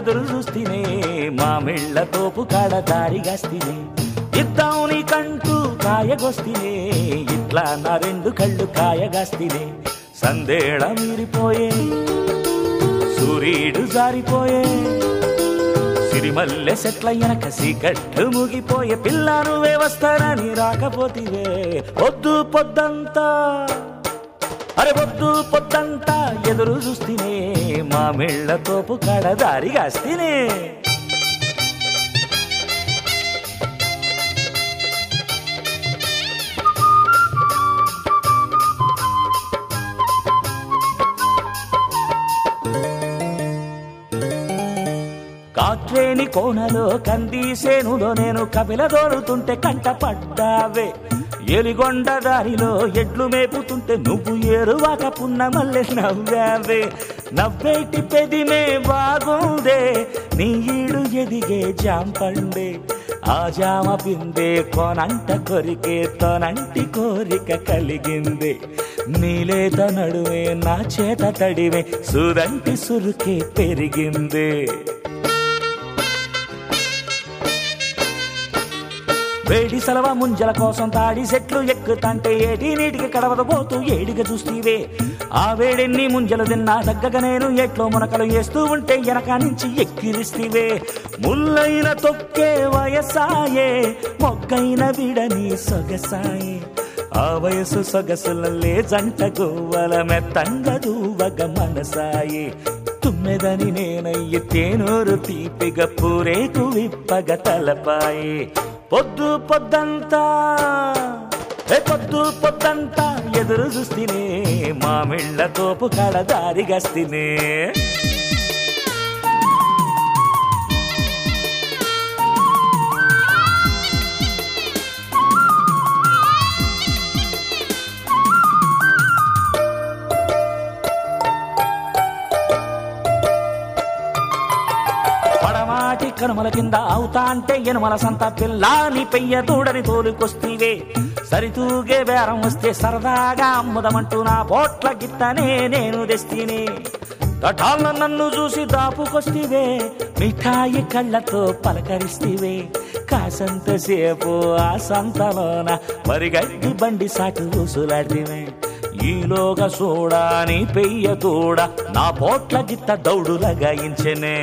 ఎదురు చూస్తేనే మామిళ్ళ తోపు కాడ దారిగాస్తేనే ఇద్దాం నీకంటూ కాయగొస్తేనే ఇట్లా నా రెండు కళ్ళు కాయగాస్తేనే సందేళ మీరిపోయే సూర్యుడు జారిపోయే సిరిమల్లె సెట్ల వెనక సీకట్లు ముగిపోయే పిల్ల నువ్వే వస్తానని రాకపోతివే పొద్దు పొద్దంతా అరే పొద్దు పొద్దంతా ఎదురు చూస్తేనే మా మెళ్ళ తోపు కాడ దారిగాస్తేనే కాట్రేని కోనలో కందీసేనులో నేను కపిల దోరుతుంటే కంట పడ్డావే ఎలిగొండ దారిలో ఎడ్లు మేపుతుంటే నువ్వు ఏరువాక పున్న మల్లె నవ్వావే నవ్వేటి పెదిమే బాగుందే నీ ఈడు ఎదిగే జాంపండే ఆ జామ పిందే కోనంట కొరికే తోనంటి కోరిక కలిగింది నీలేత నడువే నా చేత తడివే సురంటి సురుకే పెరిగింది వేడి సలవ ముంజల కోసం తాడి చెట్లు ఎక్కుతంటే ఏటి నీటికి కడవద పోతూ ఏడిగా చూస్తీవే ఆ వేడెన్ని ముంజలు తిన్నా తగ్గక నేను ఎట్లో మునకలు వేస్తూ ఉంటే వెనక నుంచి ఎక్కిరిస్తీవే ముల్లైన తొక్కే వయసాయే మొగ్గైన విడని సొగసాయే ఆ వయసు సొగసులల్లే జంట గువ్వల మెత్తంగ దూవగ మనసాయే తుమ్మెదని నేనయ్యి తేనూరు తీపిగ పూరేకు విప్పగ తలపాయే పొద్దు పొద్దంతా ఏ పొద్దు పొద్దంతా ఎదురు చూస్తేనే మామిళ్ళ తోపు కాడ దారిగస్తేనే పడమాటి కనుమల కింద అవుతా అంటే ఎనుమల సంత పిల్లాని పెయ్య దూడని తోలుకొస్తీవే సరితూగే బేరం వస్తే సరదాగా అమ్ముదమంటూ నా పోట్ల గిత్తనే నేను తెస్తీనే తటాలను నన్ను చూసి దాపుకొస్తీవే మిఠాయి కళ్ళతో పలకరిస్తీవే కాసంతసేపు ఆ సంతలోన మరిగడ్డి బండి సాటు ఊసులాడితే ఈలోగా చూడాని పెయ్య తోడ నా పోట్ల గిత్త దౌడు లగాయించెనే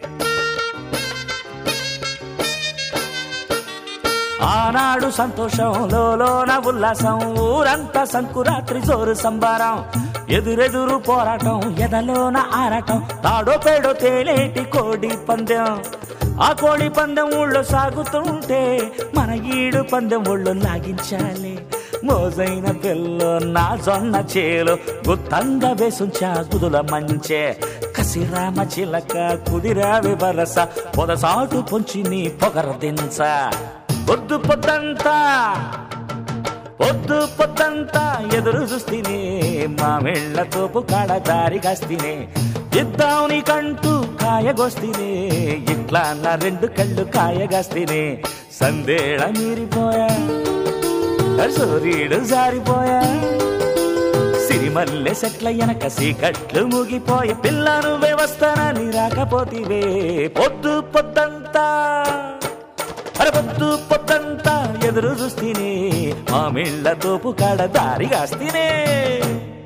ఆనాడు సంతోషంలోన ఉల్లాసం ఊరంతా సంకురాత్రి జోరు సంబారం ఎదురెదురు పోరాటం ఎదలోన ఆరాటం తాడో పేడో తేలేటి కోడి పందెం ఆ కోడి పందెం ఊళ్ళో సాగుతుంటే మన ఈడు పందెం ఊళ్ళో లాగించాలి మోజైన పిల్లో నా జొన్న చేలో గుత్తంగా వేసుంచా గుదుల మంచే కసిరామ చిలక కుదిరావి వరస పొదసాటు పొంచి నీ పొగర దించ పొద్దు పొద్దంతా పొద్దు పొద్దంతా ఎదురు చూస్తేనే మా మెళ్ళ తోపు కాడ దారి కాస్తేనే ఇద్దాం నీకంటూ కాయగొస్తేనే ఇట్లా నా రెండు కళ్ళు కాయగాస్తేనే సందేళ మీరిపోయా సూర్యుడు జారిపోయా సిరిమల్లె సెట్ల వెనక సీకట్లు ముగిపోయి పిల్లను వ్యవస్థనని రాకపోతివే పొద్దు పొద్దంతా అరే పొద్దు పొద్దంతా ఎదురు చూస్తేనే మా మిళ్ళ తోపు కాడ దారిగాస్తేనే